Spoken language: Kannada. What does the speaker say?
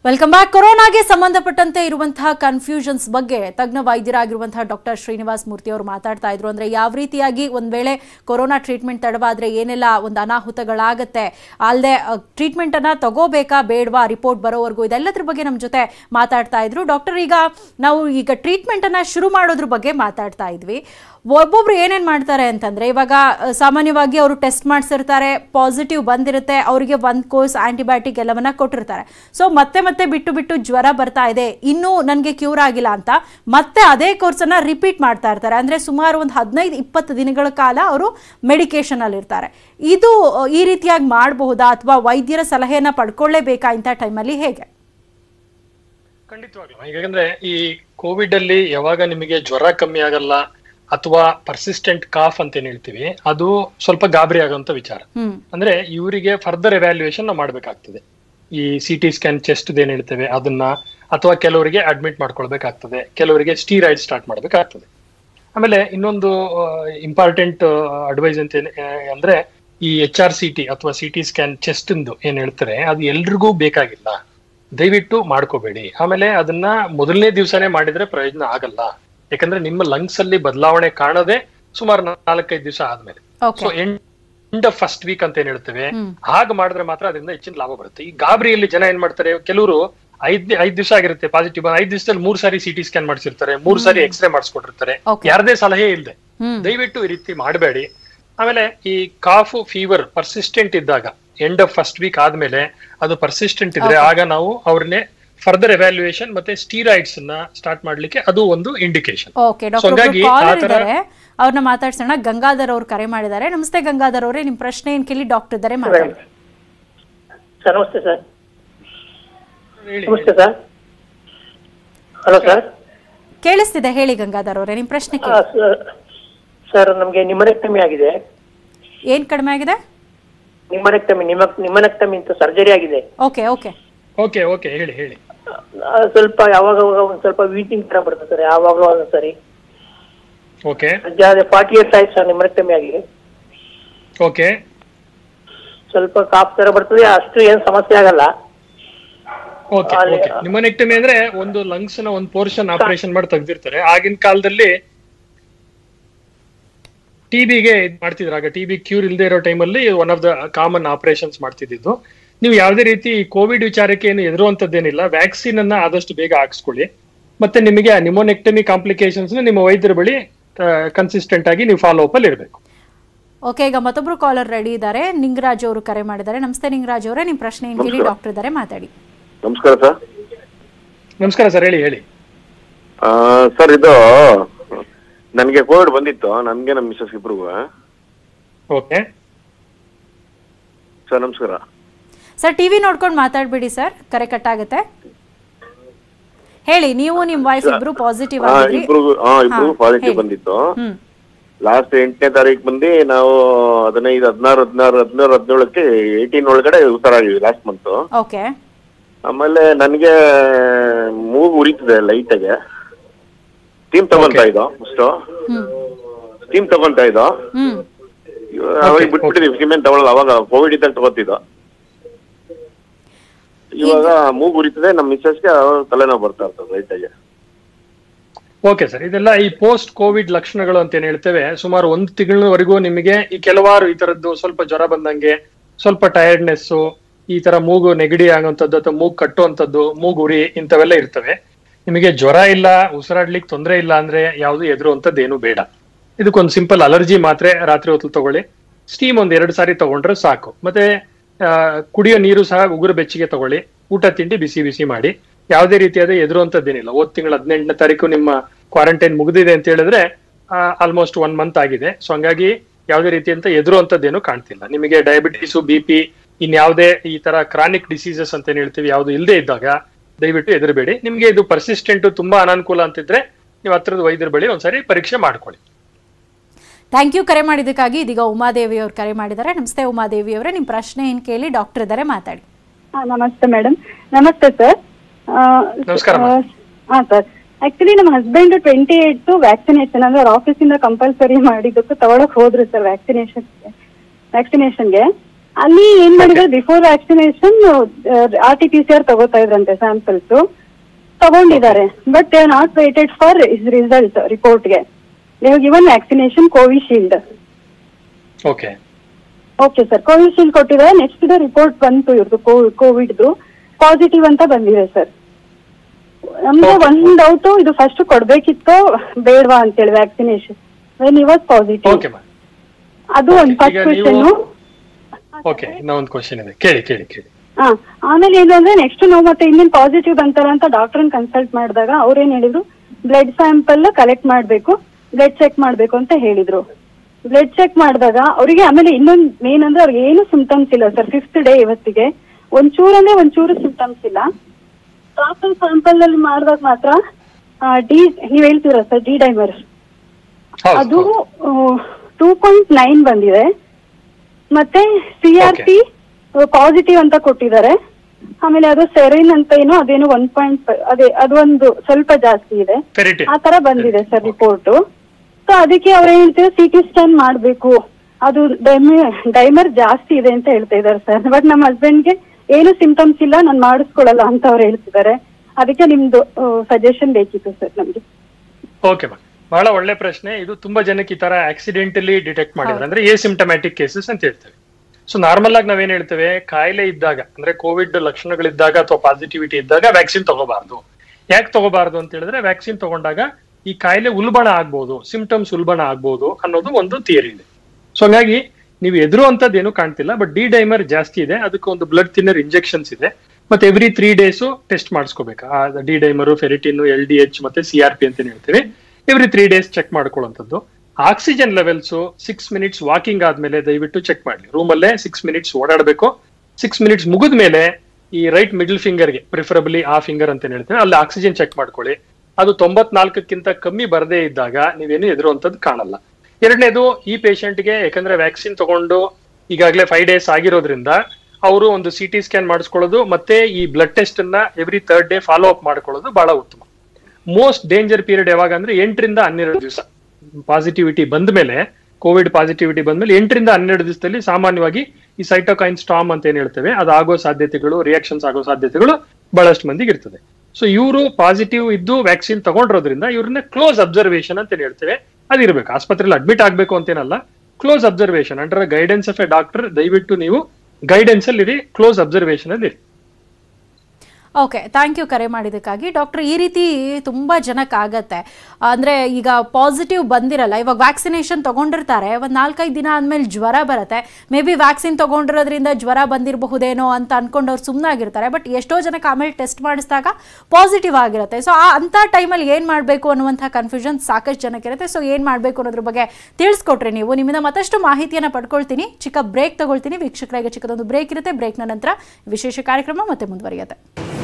ವೆಲ್ಕಮ್ ಬ್ಯಾಕ್ ಕೊರೋನಾಗೆ ಸಂಬಂಧಪಟ್ಟಂತೆ ಇರುವಂತಹ ಕನ್ಫ್ಯೂಷನ್ಸ್ ಬಗ್ಗೆ ತಜ್ಞ ವೈದ್ಯರಾಗಿರುವಂತಹ ಡಾಕ್ಟರ್ ಶ್ರೀನಿವಾಸ್ ಮೂರ್ತಿ ಅವರು ಮಾತಾಡ್ತಾ ಇದ್ರು ಅಂದ್ರೆ ಯಾವ ರೀತಿಯಾಗಿ ಒಂದ್ ವೇಳೆ ಕೊರೋನಾ ಟ್ರೀಟ್ಮೆಂಟ್ ತಡವಾದ್ರೆ ಏನೆಲ್ಲ ಒಂದು ಅನಾಹುತಗಳಾಗತ್ತೆ ಅಲ್ಲದೆ ಟ್ರೀಟ್ಮೆಂಟ್ ಅನ್ನ ತಗೋಬೇಕಾ ಬೇಡವಾ ರಿಪೋರ್ಟ್ ಬರೋವರೆಗೂ ಇದೆಲ್ಲದ್ರ ಬಗ್ಗೆ ನಮ್ಮ ಜೊತೆ ಮಾತಾಡ್ತಾ ಇದ್ರು ಡಾಕ್ಟರ್ ಈಗ ನಾವು ಈಗ ಟ್ರೀಟ್ಮೆಂಟ್ ಅನ್ನ ಶುರು ಮಾಡೋದ್ರ ಬಗ್ಗೆ ಮಾತಾಡ್ತಾ ಇದ್ವಿ ಒಬ್ಬೊಬ್ರು ಏನೇನ್ ಮಾಡ್ತಾರೆ ಅಂತಂದ್ರೆ ಇವಾಗ ಅಹ್, ಸಾಮಾನ್ಯವಾಗಿ ಅವರು ಟೆಸ್ಟ್ ಮಾಡಿಸಿರ್ತಾರೆ ಪಾಸಿಟಿವ್ ಬಂದಿರುತ್ತೆ ಅವರಿಗೆ ಒಂದ್ ಕೋರ್ಸ್ ಆಂಟಿಬಯೋಟಿಕ್ ಎಲ್ಲವನ್ನ ಕೊಟ್ಟಿರ್ತಾರೆ ಸೊ ಮತ್ತೆ ಮತ್ತೆ ಬಿಟ್ಟು ಬಿಟ್ಟು ಜ್ವರ ಬರ್ತಾ ಇದೆ ಇನ್ನೂ ನನಗೆ ಕ್ಯೂರ್ ಆಗಿಲ್ಲ ಅಂತ ಮತ್ತೆ ಅದೇ ಕೋರ್ಸನ್ನ ರಿಪೀಟ್ ಮಾಡ್ತಾ ಇರ್ತಾರೆ ಅಂದ್ರೆ ಸುಮಾರು ಒಂದು ಹದಿನೈದು ಇಪ್ಪತ್ತು ದಿನಗಳ ಕಾಲ ಅವರು ಮೆಡಿಕೇಶನ್ ಅಲ್ಲಿ ಇರ್ತಾರೆ ಇದು ಅಹ್, ಈ ರೀತಿಯಾಗಿ ಮಾಡಬಹುದಾ ಅಥವಾ ವೈದ್ಯರ ಸಲಹೆಯನ್ನ ಪಡ್ಕೊಳ್ಳೇಬೇಕಾ ಇಂಥ ಟೈಮಲ್ಲಿ ಹೇಗೆ ಖಂಡಿತವಾಗ್ಲೂ ಯಾಕಂದ್ರೆ ಈ ಕೋವಿಡ್ ಅಲ್ಲಿ ಯಾವಾಗ ನಿಮಗೆ ಜ್ವರ ಕಮ್ಮಿ ಆಗಲ್ಲ ಅಥವಾ ಪರ್ಸಿಸ್ಟೆಂಟ್ ಕಾಫ್ ಅಂತ ಏನ್ ಹೇಳ್ತೀವಿ ಅದು ಸ್ವಲ್ಪ ಗಾಬರಿ ಆಗುವಂತ ವಿಚಾರ ಹ್ಮ್ ಅಂದ್ರೆ ಇವರಿಗೆ ಫರ್ದರ್ ಎವ್ಯಾಲ್ಯೂಯೇಷನ್ ನಾವು ಮಾಡ್ಬೇಕಾಗ್ತದೆ ಈ ಸಿ ಟಿ ಸ್ಕ್ಯಾನ್ ಚೆಸ್ಟ್ ಏನ್ ಹೇಳ್ತೇವೆ ಅದನ್ನ ಅಥವಾ ಕೆಲವರಿಗೆ ಅಡ್ಮಿಟ್ ಮಾಡ್ಕೊಳ್ಬೇಕಾಗ್ತದೆ ಕೆಲವರಿಗೆ ಸ್ಟೀರಾಯ್ಡ್ ಸ್ಟಾರ್ಟ್ ಮಾಡ್ಬೇಕಾಗ್ತದೆ ಆಮೇಲೆ ಇನ್ನೊಂದು ಇಂಪಾರ್ಟೆಂಟ್ ಅಡ್ವೈಸ್ ಅಂತ ಏನ್- ಆ, ಅಂದ್ರೆ ಈ ಎಚ್ ಆರ್ ಸಿ ಟಿ ಅಥವಾ ಸಿ ಟಿ ಸ್ಕ್ಯಾನ್ ಚೆಸ್ಟ್ ಏನ್ ಹೇಳ್ತಾರೆ ಅದು ಎಲ್ರಿಗೂ ಬೇಕಾಗಿಲ್ಲ ದಯವಿಟ್ಟು ಮಾಡ್ಕೋಬೇಡಿ ಆಮೇಲೆ ಅದನ್ನ ಮೊದಲನೇ ದಿವಸನೇ ಮಾಡಿದ್ರೆ ಪ್ರಯೋಜನ ಆಗಲ್ಲ ಯಾಕಂದ್ರೆ ನಿಮ್ಮ ಲಂಗ್ಸ್ ಅಲ್ಲಿ ಬದಲಾವಣೆ ಕಾಣದೆ ಸುಮಾರು ನಾಲ್ಕೈದು ದಿವಸ ಆದ್ಮೇಲೆ okay so end of first week ಅಂತ ಏನ್ ಹೇಳ್ತೇವೆ ಹಾಗೆ ಮಾಡಿದ್ರೆ ಮಾತ್ರ ಅದರಿಂದ ಹೆಚ್ಚಿನ ಲಾಭ ಬರುತ್ತೆ ಈ ಗಾಬರಿಯಲ್ಲಿ ಜನ ಏನ್ ಮಾಡ್ತಾರೆ ಕೆಲವರು ಐದ್ ಐದ್ ದಿವಸ ಆಗಿರುತ್ತೆ ಪಾಸಿಟಿವ್ ಐದ್ ದಿವಸದಲ್ಲಿ ಮೂರ್ ಸಾರಿ ಸಿಟಿ ಸ್ಕ್ಯಾನ್ ಮಾಡಿಸಿರ್ತಾರೆ ಮೂರ್ ಸಾರಿ ಎಕ್ಸ್ರೇ ಮಾಡಿಸ್ಕೊಟ್ಟಿರ್ತಾರೆ Okay. ಯಾರದೇ ಸಲಹೆ ಇಲ್ಲದೆ ಹ್ಮ್ ದಯವಿಟ್ಟು ಈ ರೀತಿ ಮಾಡಬೇಡಿ ಆಮೇಲೆ ಈ ಕಾಫು ಫೀವರ್ ಪರ್ಸಿಸ್ಟೆಂಟ್ ಇದ್ದಾಗ ಎಂಡ್ ಆಫ್ ಫಸ್ಟ್ ವೀಕ್ ಆದ್ಮೇಲೆ ಅದು ಪರ್ಸಿಸ್ಟೆಂಟ್ ಇದ್ರೆ ಆಗ ನಾವು ಅವ್ರನ್ನೇ ಫರ್ದರ್ ಎವ್ಯಾಲ್ಯೂಯೇಷನ್ ಮತ್ತೆ ಸ್ಟೀರಾಯ್ಡ್ಸ್ ನ ಸ್ಟಾರ್ಟ್ ಮಾಡ್ಲಿಕ್ಕೆ ಅದು ಒಂದು ಇಂಡಿಕೇಶನ್ ಓಕೆ So, ಡಾಕ್ಟರ್ ಹಂಗಾಗಿ ಕಾಲರ್ ಆ ತರ- ಇದ್ದಾರೆ ಅವ್ರನ್ನ ಮಾತಾಡ್ಸೋಣ ಗಂಗಾಧರ್ ಅವ್ರು ಕರೆ ಮಾಡಿದ್ದಾರೆ ನಮಸ್ತೆ ಗಂಗಾಧರ್ ಅವರೇ ನಿಮ್ ಪ್ರಶ್ನೆ ಏನ್ ಕೇಳಿ ಡಾಕ್ಟರ್ ಇದ್ದಾರೆ ಮಾತಾಡಿ ಸರ್ ನಮಸ್ತೆ ಸರ್ ಹೇಳಿ ನಮಸ್ತೆ ಸರ್ ಹಲೋ ಸರ್ ಕೇಳಿಸ್ತಿದೆ ಹೇಳಿ ಗಂಗಾಧರ್ ಅವರೇ ನಿಮ್ ಪ್ರಶ್ನೆ ಆ, ಕೇಳಿ ಸರ್- ಸರ್ ನಮಗೆ ನಿಮನೆಕ್ಟಮಿ ಆಗಿದೆ ಏನ್ ಕಡಿಮೆ ಆಗಿದೆ ನಿಮನೆಕ್ಟಮಿ ನಿಮ ನಿಮನೆಕ್ಟಮಿ ಅಂತ ಸರ್ಜರಿ ಆಗಿದೆ ಓಕೆ ಓಕೆ ಓಕೆ ಓಕೆ ಹೇಳಿ ಹೇಳಿ ಆ, ಸ್ವಲ್ಪ ಯಾವಾಗ ಒಂದು ಸ್ವಲ್ಪ ವೀಟಿಂಗ್ ತರ ಬರ್ತದೆ ಸರ್ ಯಾವಾಗಲೂ ಒಂದು ಸರಿ ಓಕೆ ಅದೇ ಫಾರ್ಟಿ ಇಯರ್ಸ್ ಆಯ್ತು ಸರ್ ನಿಮನೆಕ್ಟಮಿ ಆಗಿ ಓಕೆ ಸ್ವಲ್ಪ ಕಾಫ್ ತರ ಬರ್ತದೆ ಅಷ್ಟು ಏನು ಸಮಸ್ಯೆ ಆಗಲ್ಲ ಓಕೆ ಅಲ್ಲಿ- ಓಕೆ ನಿಮನೆಕ್ಟಮಿ ಅಂದ್ರೆ ಒಂದು ಲಂಗ್ಸ್ ನ ಒಂದು ಪೋರ್ಷನ್ ಆಪರೇಷನ್ ಮಾಡಿ ತೆಗ್ದಿರ್ತಾರೆ ಆಗಿನ ಕಾಲದಲ್ಲಿ ಟಿಬಿಗೆ ಇದ್ ಮಾಡ್ತಿದ್ರು ಆಗ ಟಿಬಿ ಕ್ಯೂರ್ ಇಲ್ಲದೆ ಇರೋ ಟೈಮಲ್ಲಿ one of the common operations ಮಾಡ್ತಿದ್ದು ನೀವು ಯಾವುದೇ ರೀತಿ ಕೋವಿಡ್ ವಿಚಾರಕ್ಕೆ ಏನು ಎದುರುವಂತದ್ದೇನಿಲ್ಲ ವ್ಯಾಕ್ಸಿನ್ ಅನ್ನ ಆದಷ್ಟು ಬೇಗ ಹಾಕ್ಸ್ಕೊಳ್ಳಿ ಮತ್ತೆ ನಿಮಗೆ ನಿಮೋನೆಕ್ಟಮಿ ಕಾಂಪ್ಲಿಕೇಶನ್ಸ್ ನಿಮ್ಮ ವೈದ್ಯರ ಬಳಿ ಕನ್ಸಿಸ್ಟೆಂಟ್ ಆಗಿ ನೀವು ಫಾಲೋ ಅಪ್ ಅಲ್ಲಿ ಇರಬೇಕು ಓಕೆ ಈಗ ಮತ್ತೊಬ್ರು ಕಾಲರ್ ರೆಡಿ ಇದ್ದಾರೆ ನಿಂಗರಾಜ್ ಅವರು ಕರೆ ಮಾಡಿದ್ದಾರೆ ನಮಸ್ತೆ ನಿಂಗರಾಜ್ ಅವರೇ ನಿಮ್ ಪ್ರಶ್ನೆ ಏನ್ ಕೇಳಿ ಡಾಕ್ಟರ್ ಇದ್ದಾರೆ ಮಾತಾಡಿ ನಮಸ್ಕಾರ ಸರ್ ನಮಸ್ಕಾರ ಸರ್ ಹೇಳಿ ಹೇಳಿ ಆ, ಸರ್ ಇದು ನನಗೆ ಕೋವಿಡ್ ಬಂದಿತ್ತು ನನಗೆ ನಮ್ಮ ಮಿಸಸ್ ಇಬ್ರಿಗೂ ಓಕೆ ಸರ್ ನಮಸ್ಕಾರ ಸರ್ ಟಿವಿ ನೋಡ್ಕೊಂಡು ಮಾತಾಡ್ಬಿಡಿ ಸರ್ ಕರೆ ಕಟ್ ಆಗುತ್ತೆ ಹೇಳಿ ನೀವು ನಿಮ್ ವೈಫ್ ಇಬ್ರು ಪಾಸಿಟಿವ್ ಹಾ ಆಗಿದ್ರಿ ಇಬ್ರಿಗೂ ಹಾ ಇಬ್ರಿಗೂ ಹಾ, ಪಾಸಿಟಿವ್ ಹೇಳಿ. ಬಂದಿತ್ತು ಹ್ಮ್ ಲಾಸ್ಟ್ ಎಂಟನೇ ತಾರೀಕು ಬಂದು ನಾವು ಹದಿನೈದು ಹದಿನಾರು ಹದಿನಾರು ಹದಿನೇಳು ಹದಿನೇಳಕ್ಕೆ ಏಯ್ಟೀನ್ ಒಳಗಡೆ ಉತ್ತರಾಗಿದ್ವಿ ಲಾಸ್ಟ್ ಮಂತ್ ಓಕೆ ಆಮೇಲೆ ನನಗೆ ಮೂಗು ಉರಿತದೆ ಲೈಟಾಗೆ ಟೀಮ್ ತಗೊಂತಾ ಇದ್ದೋ ಅಷ್ಟು ಹ್ಮ್ ಟೀಮ್ ತಗೊಂತಾ ಇದ್ದೋ ಹ್ಮ್ ಅವಾಗ ಬಿಟ್ಬಿಟ್ಟಿದೀವಿ ಸಿಮೆಂಟ್ ತಗೊಳ್ಳಲ್ಲ ಅವಾಗ ಕೋವಿಡ್ ಇದ್ದಾಗ ತಗೋತಿದ್ದೋ ಇವಾಗ ಮೂಗು ಉರಿತದೆ ನಮ್ಮ ಮಿಸ್ಸಸ್ಗೆ ತಲೆನೋವು ಬರ್ತಾ ಇರ್ತದೆ ಲೈಟಾಗಿ ಓಕೆ ಸರ್ ಇದೆಲ್ಲ ಈ ಪೋಸ್ಟ್ ಕೋವಿಡ್ ಲಕ್ಷಣಗಳು ಅಂತ ಏನ್ ಹೇಳ್ತೇವೆ ಸುಮಾರು ಒಂದು ತಿಂಗಳವರೆಗೂ ನಿಮಗೆ ಈ ಕೆಲವಾರು ಈ ತರದ್ದು ಸ್ವಲ್ಪ ಜ್ವರ ಬಂದಂಗೆ ಸ್ವಲ್ಪ ಟಯರ್ಡ್ನೆಸ್ ಈ ತರ ಮೂಗು ನೆಗಡಿ ಆಗುವಂಥದ್ದು ಅಥವಾ ಮೂಗು ಕಟ್ಟುವಂಥದ್ದು ಮೂಗು ಉರಿ ಇಂಥವೆಲ್ಲ ಇರ್ತವೆ ನಿಮಗೆ ಜ್ವರ ಇಲ್ಲ ಉಸಿರಾಡ್ಲಿಕ್ಕೆ ತೊಂದರೆ ಇಲ್ಲ ಅಂದ್ರೆ ಯಾವುದು ಎದುರುವಂಥದ್ದು ಏನು ಬೇಡ ಇದಕ್ಕೊಂದು ಸಿಂಪಲ್ ಅಲರ್ಜಿ ಮಾತ್ರೆ ರಾತ್ರಿ ಹೊತ್ತು ತಗೊಳ್ಳಿ ಸ್ಟೀಮ್ ಒಂದ್ ಎರಡು ಸಾರಿ ತಗೊಂಡ್ರೆ ಸಾಕು ಮತ್ತೆ ಆ, ಕುಡಿಯೋ ನೀರು ಸಹ ಉಗುರು ಬೆಚ್ಚಗೆ ತಗೊಳ್ಳಿ ಊಟ ತಿಂಡಿ ಬಿಸಿ ಬಿಸಿ ಮಾಡಿ ಯಾವುದೇ ರೀತಿಯಾದ ಎದುರುವಂತದ್ದೇನಿಲ್ಲ ಹೋದ್ ತಿಂಗಳು ಹದಿನೆಂಟನೇ ತಾರೀಕು ನಿಮ್ಮ ಕ್ವಾರಂಟೈನ್ ಮುಗಿದಿದೆ ಅಂತ ಹೇಳಿದ್ರೆ ಆಲ್ಮೋಸ್ಟ್ ಒನ್ ಮಂತ್ ಆಗಿದೆ ಸೊ ಹಂಗಾಗಿ ಯಾವುದೇ ರೀತಿಯಂತ ಎದುರುವಂತದ್ದೇನು ಕಾಣ್ತಿಲ್ಲ ನಿಮಗೆ ಡಯಾಬಿಟಿಸು ಬಿ ಪಿ ಇನ್ಯಾವುದೇ ಈ ತರ ಕ್ರಾನಿಕ್ ಡಿಸೀಸಸ್ ಅಂತ ಏನ್ ಹೇಳ್ತೀವಿ ಯಾವುದು ಇಲ್ಲದೆ ಇದ್ದಾಗ ದಯವಿಟ್ಟು ಎದುರಬೇಡಿ ನಿಮ್ಗೆ ಇದು ಪರ್ಸಿಸ್ಟೆಂಟ್ ತುಂಬಾ ಅನಾನುಕೂಲ ಅಂತಿದ್ರೆ ನೀವು ಹತ್ರದ ವೈದ್ಯರ ಬಳಿ ಒಂದ್ಸರಿ ಪರೀಕ್ಷೆ ಮಾಡ್ಕೊಳ್ಳಿ ಥ್ಯಾಂಕ್ ಯು ಕರೆ ಮಾಡಿದ್ದಕ್ಕಾಗಿ ಇದೀಗ ಉಮಾದೇವಿ ಅವ್ರು ಕರೆ ಮಾಡಿದ್ದಾರೆ ನಮಸ್ತೆ ಉಮಾದೇವಿ ಅವರೇ ನಿಮ್ ಪ್ರಶ್ನೆ ಏನ್ ಕೇಳಿ ಡಾಕ್ಟರ್ ಇದ್ದಾರೆ ಮಾತಾಡಿ ಹಾ, ನಮಸ್ತೆ ಮೇಡಮ್ ನಮಸ್ತೆ ಸರ್ ನಮಸ್ಕಾರ ma'am. ಹಾ ಸರ್ ಆಕ್ಚುಲಿ ನಮ್ಮ ಹಸ್ಬೆಂಡ್ ಟ್ವೆಂಟಿ ಏಟ್ ವ್ಯಾಕ್ಸಿನೇಷನ್ ಅಂದ್ರೆ ಅವ್ರ ಆಫೀಸಿಂದ ಕಂಪಲ್ಸರಿ ಮಾಡಿದ್ದಕ್ಕೂ ತಗೊಳಕ್ ಹೋದ್ರು ಸರ್ ವ್ಯಾಕ್ಸಿನೇಷನ್ ವ್ಯಾಕ್ಸಿನೇಷನ್ಗೆ ಅಲ್ಲಿ ಏನ್ ಮಾಡಿದ್ರೆ before vaccination R T P C R ತಗೋತಾ ಇದ್ರಂತೆ ಸ್ಯಾಂಪಲ್ಸ್ ತಗೊಂಡಿದ್ದಾರೆ but they not waited for his result ರಿಪೋರ್ಟ್ಗೆ they given vaccination Covishield okay okay sir Covishield ಕೊಟ್ಟಿದ್ದಾರೆ ನೆಕ್ಸ್ಟ್ ಇದು ರಿಪೋರ್ಟ್ ಬಂತು ಇವ್ರದ್ದು ಕೋವಿಡ್ದು ಪಾಸಿಟಿವ್ ಅಂತ ಬಂದಿದೆ ಸರ್ ನಮ್ಗೆ Okay. ಒಂದ್ ಡೌಟ್ ಇದು ಫಸ್ಟ್ ಕೊಡ್ಬೇಕಿತ್ತು ಬೇಡವಾ ಅಂತೇಳಿ vaccination when he was positive okay ma'am ಅದು ಒಂದು Okay, ಫಸ್ಟ್ ಈಗ ಕ್ವೆಶನ್ ನೀವು- ಓಕೆ ಇನ್ನೂ ಒಂದು ಕ್ವಶನ್ ಇದೆ ಕೇಳಿ ಕೇಳಿ ಕೇಳಿ ಹಾ ಆಮೇಲೆ ಏನು ಅಂದ್ರೆ ನೆಕ್ಸ್ಟ್ ನಾವು ಮತ್ತೆ ಇನ್ನೇನ್ ಪಾಸಿಟಿವ್ ಬಂತಾರ ಅಂತ ಡಾಕ್ಟರ್ನ ಕನ್ಸಲ್ಟ್ ಮಾಡಿದಾಗ ಅವ್ರೇನ್ ಹೇಳಿದ್ರು ಬ್ಲಡ್ ಸ್ಯಾಂಪಲ್ ಕಲೆಕ್ಟ್ ಮಾಡ್ಬೇಕು ಬ್ಲಡ್ ಚೆಕ್ ಮಾಡ್ಬೇಕು ಅಂತ ಹೇಳಿದ್ರು ಬ್ಲಡ್ ಚೆಕ್ ಮಾಡಿದಾಗ ಅವರಿಗೆ ಆಮೇಲೆ ಇನ್ನೊಂದ್ ಮೇನ್ ಅಂದ್ರೆ ಅವ್ರಿಗೆ ಏನು ಸಿಂಟಮ್ಸ್ ಇಲ್ಲ ಸರ್ ಫಿಫ್ತ್ ಡೇ ಇವತ್ತಿಗೆ ಒಂಚೂರು ಅಂದ್ರೆ ಒಂಚೂರು ಸಿಂಟಮ್ಸ್ ಇಲ್ಲ ಡಾಕ್ಟರ್ ಸ್ಯಾಂಪಲ್ ಅಲ್ಲಿ ಮಾಡಿದಾಗ ಮಾತ್ರ ಡಿ ನೀವ್ ಹೇಳ್ತೀರಾ ಸರ್ ಡಿ ಡೈಮರ್ ಹೌದು ಅದು ಹೌದು. ಟೂ ಪಾಯಿಂಟ್ ನೈನ್ ಬಂದಿದೆ ಮತ್ತೆ ಸಿ ಆರ್ ಪಿ ಪಾಸಿಟಿವ್ ಅಂತ ಕೊಟ್ಟಿದ್ದಾರೆ ಆಮೇಲೆ ಅದು ಸೆರಿನ್ ಅಂತ ಏನೋ ಅದೇನೋ ಒನ್ ಪಾಯಿಂಟ್ ಅದೇ ಅದೊಂದು ಸ್ವಲ್ಪ ಜಾಸ್ತಿ ಇದೆ Ferritin. ಆ ತರ ಬಂದಿದೆ ಸರ್ ರಿಪೋರ್ಟ್ ಸೊ ಅದಕ್ಕೆ ಅವ್ರು ಹೇಳ್ತಾರೆ ಸಿ ಟಿ ಸ್ಕ್ಯಾನ್ ಮಾಡ್ಬೇಕು ಅದು ಡೈಮರ್ ಜಾಸ್ತಿ ಇದೆ ಅಂತ ಹೇಳ್ತಾ ಇದ್ದಾರೆ ಸರ್ ಬಟ್ ನಮ್ಮ ಹಸ್ಬೆಂಡ್ಗೆ ಏನು ಸಿಂಟಮ್ಸ್ ಇಲ್ಲ ನಾನು ಮಾಡಿಸ್ಕೊಳಲ್ಲ ಅಂತ ಅವ್ರು ಹೇಳ್ತಿದ್ದಾರೆ ಅದಕ್ಕೆ ನಿಮ್ದು ಸಜೆಷನ್ ಬೇಕಿತ್ತು ಸರ್ ನಮ್ಗೆ ಓಕೆ ಮ್ಯಾಮ್ ಬಹಳ ಒಳ್ಳೆ ಪ್ರಶ್ನೆ ಇದು ತುಂಬಾ ಜನಕ್ಕೆ ಈ ತರ ಆಕ್ಸಿಡೆಂಟಲಿ ಡಿಟೆಕ್ಟ್ ಮಾಡಿದ್ರೆ ಅಂದ್ರೆ ಎ ಸಿಂಟಮ್ಯಾಟಿಕ್ ಕೇಸಸ್ ಅಂತ ಹೇಳ್ತೇವೆ ಸೊ ನಾರ್ಮಲ್ ಆಗಿ ನಾವೇನ್ ಹೇಳ್ತೇವೆ ಕಾಯಿಲೆ ಇದ್ದಾಗ ಅಂದ್ರೆ ಕೋವಿಡ್ ಲಕ್ಷಣಗಳಿದ್ದಾಗ ಅಥವಾ ಪಾಸಿಟಿವಿಟಿ ಇದ್ದಾಗ ವ್ಯಾಕ್ಸಿನ್ ತಗೋಬಾರ್ದು ಯಾಕೆ ತಗೋಬಾರ್ದು ಅಂತ ಹೇಳಿದ್ರೆ ವ್ಯಾಕ್ಸಿನ್ ತಗೊಂಡಾಗ ಈ ಕಾಯಿಲೆ ಉಲ್ಬಣ ಆಗ್ಬೋದು ಸಿಂಪ್ಟಮ್ಸ್ ಉಲ್ಬಣ ಆಗ್ಬೋದು ಅನ್ನೋದು ಒಂದು ಥಿಯರಿ ಇದೆ ಸೊ ಹಂಗಾಗಿ ನೀವು ಎದುರುವಂತದ್ದು ಏನು ಕಾಣ್ತಿಲ್ಲ ಬಟ್ ಡಿ ಡೈಮರ್ ಜಾಸ್ತಿ ಇದೆ ಅದಕ್ಕೆ ಒಂದು ಬ್ಲಡ್ ಥಿನ್ನರ್ ಇಂಜೆಕ್ಷನ್ಸ್ ಇದೆ ಮತ್ತೆ ಎವ್ರಿ ತ್ರೀ ಡೇಸು ಟೆಸ್ಟ್ ಮಾಡಿಸ್ಕೋಬೇಕು ಆ D dimer ferritin L D H ಮತ್ತೆ ಸಿ ಆರ್ ಪಿ ಅಂತ ಹೇಳ್ತೀವಿ ಎವ್ರಿ ತ್ರೀ ಡೇಸ್ ಚೆಕ್ ಮಾಡ್ಕೊಳ್ಳುವಂಥದ್ದು oxygen levels six minutes walking ಆದ್ಮೇಲೆ ದಯವಿಟ್ಟು ಚೆಕ್ ಮಾಡಿ ರೂಮಲ್ಲೇ ಸಿಕ್ಸ್ ಮಿನಿಟ್ಸ್ ಓಡಾಡಬೇಕು ಸಿಕ್ಸ್ ಮಿನಿಟ್ಸ್ ಮುಗಿದ ಮೇಲೆ ಈ ರೈಟ್ ಮಿಡಲ್ ಫಿಂಗರ್ಗೆ ಪ್ರಿಫರಬಲಿ ಆ ಫಿಂಗರ್ ಅಂತ ಹೇಳ್ತೇವೆ ಅಲ್ಲಿ ಆಕ್ಸಿಜನ್ ಚೆಕ್ ಮಾಡ್ಕೊಳ್ಳಿ ಅದು ತೊಂಬತ್ನಾಲ್ಕಕ್ಕಿಂತ ಕಮ್ಮಿ ಬರದೇ ಇದ್ದಾಗ ನೀವೇನು ಎದುರುವಂತದ್ದು ಕಾಣಲ್ಲ ಎರಡನೇದು ಈ ಪೇಷಂಟ್ಗೆ ಯಾಕಂದ್ರೆ ವ್ಯಾಕ್ಸಿನ್ ತಗೊಂಡು ಈಗಾಗಲೇ ಫೈವ್ ಡೇಸ್ ಆಗಿರೋದ್ರಿಂದ ಅವರು ಒಂದು ಸಿ ಟಿ ಸ್ಕ್ಯಾನ್ ಮಾಡಿಸ್ಕೊಳ್ಳೋದು ಮತ್ತೆ ಈ ಬ್ಲಡ್ ಟೆಸ್ಟ್ ಅನ್ನ every third day follow up ಮಾಡ್ಕೊಳ್ಳೋದು ಬಹಳ ಉತ್ತಮ ಮೋಸ್ಟ್ ಡೇಂಜರ್ ಪೀರಿಯಡ್ ಯಾವಾಗ ಅಂದ್ರೆ ಎಂಟರಿಂದ ಹನ್ನೆರಡು ದಿವಸ ಪಾಸಿಟಿವಿಟಿ ಬಂದ ಮೇಲೆ ಕೋವಿಡ್ ಪಾಸಿಟಿವಿಟಿ ಬಂದ್ಮೇಲೆ ಎಂಟರಿಂದ ಹನ್ನೆರಡು ದಿವಸದಲ್ಲಿ ಸಾಮಾನ್ಯವಾಗಿ ಈ ಸೈಟೋಕೈನ್ ಸ್ಟಾಮ್ ಅಂತ ಏನ್ ಹೇಳ್ತೇವೆ ಅದು ಆಗೋ ಸಾಧ್ಯತೆಗಳು ರಿಯಾಕ್ಷನ್ಸ್ ಆಗೋ ಸಾಧ್ಯತೆಗಳು ಬಹಳಷ್ಟು ಮಂದಿಗೆ ಇರ್ತದೆ ಸೊ ಇವರು ಪಾಸಿಟಿವ್ ಇದ್ದು ವ್ಯಾಕ್ಸಿನ್ ತಗೊಂಡಿರೋದ್ರಿಂದ ಇವ್ರನ್ನ ಕ್ಲೋಸ್ ಅಬ್ಸರ್ವೇಷನ್ ಅಂತ ಏನ್ ಹೇಳ್ತೇವೆ ಅದಿರ್ಬೇಕು ಆಸ್ಪತ್ರೆಯಲ್ಲಿ ಅಡ್ಮಿಟ್ ಆಗ್ಬೇಕು ಅಂತೇನಲ್ಲ close observation under guidance of a doctor ದಯವಿಟ್ಟು ನೀವು ಗೈಡೆನ್ಸ್ ಅಲ್ಲಿ ಇರಿ ಕ್ಲೋಸ್ ಅಬ್ಸರ್ವೇಷನ್ ಅಲ್ಲಿ ಇರಿ ಓಕೆ ಥ್ಯಾಂಕ್ ಯು ಕರೆ ಮಾಡಿದ್ದಕ್ಕಾಗಿ ಡಾಕ್ಟರ್ ಈ ರೀತಿ ತುಂಬ ಜನಕ್ಕಾಗತ್ತೆ ಅಂದರೆ ಈಗ ಪಾಸಿಟಿವ್ ಬಂದಿರಲ್ಲ ಇವಾಗ ವ್ಯಾಕ್ಸಿನೇಷನ್ ತೊಗೊಂಡಿರ್ತಾರೆ ಒಂದು ನಾಲ್ಕೈದು ದಿನ ಆದಮೇಲೆ ಜ್ವರ ಬರುತ್ತೆ ಮೇ ಬಿ ವ್ಯಾಕ್ಸಿನ್ ತೊಗೊಂಡಿರೋದ್ರಿಂದ ಜ್ವರ ಬಂದಿರಬಹುದೇನೋ ಅಂತ ಅನ್ಕೊಂಡವ್ರು ಸುಮ್ಮನಾಗಿರ್ತಾರೆ ಬಟ್ ಎಷ್ಟೋ ಜನಕ್ಕೆ ಆಮೇಲೆ ಟೆಸ್ಟ್ ಮಾಡಿಸಿದಾಗ ಪಾಸಿಟಿವ್ ಆಗಿರುತ್ತೆ ಸೊ ಆ ಅಂಥ ಟೈಮಲ್ಲಿ ಏನು ಮಾಡಬೇಕು ಅನ್ನುವಂಥ ಕನ್ಫ್ಯೂಷನ್ ಸಾಕಷ್ಟು ಜನಕ್ಕಿರುತ್ತೆ ಸೊ ಏನು ಮಾಡಬೇಕು ಅನ್ನೋದ್ರ ಬಗ್ಗೆ ತಿಳಿಸ್ಕೊಟ್ರಿ ನೀವು ನಿಮ್ಮಿಂದ ಮತ್ತಷ್ಟು ಮಾಹಿತಿಯನ್ನು ಪಡ್ಕೊಳ್ತೀನಿ ಚಿಕ್ಕ ಬ್ರೇಕ್ ತಗೊಳ್ತೀನಿ ವೀಕ್ಷಕರಿಗೆ ಚಿಕ್ಕದೊಂದು ಬ್ರೇಕ್ ಇರುತ್ತೆ ಬ್ರೇಕ್ನ ನಂತರ ವಿಶೇಷ ಕಾರ್ಯಕ್ರಮ ಮತ್ತೆ ಮುಂದುವರಿಯುತ್ತೆ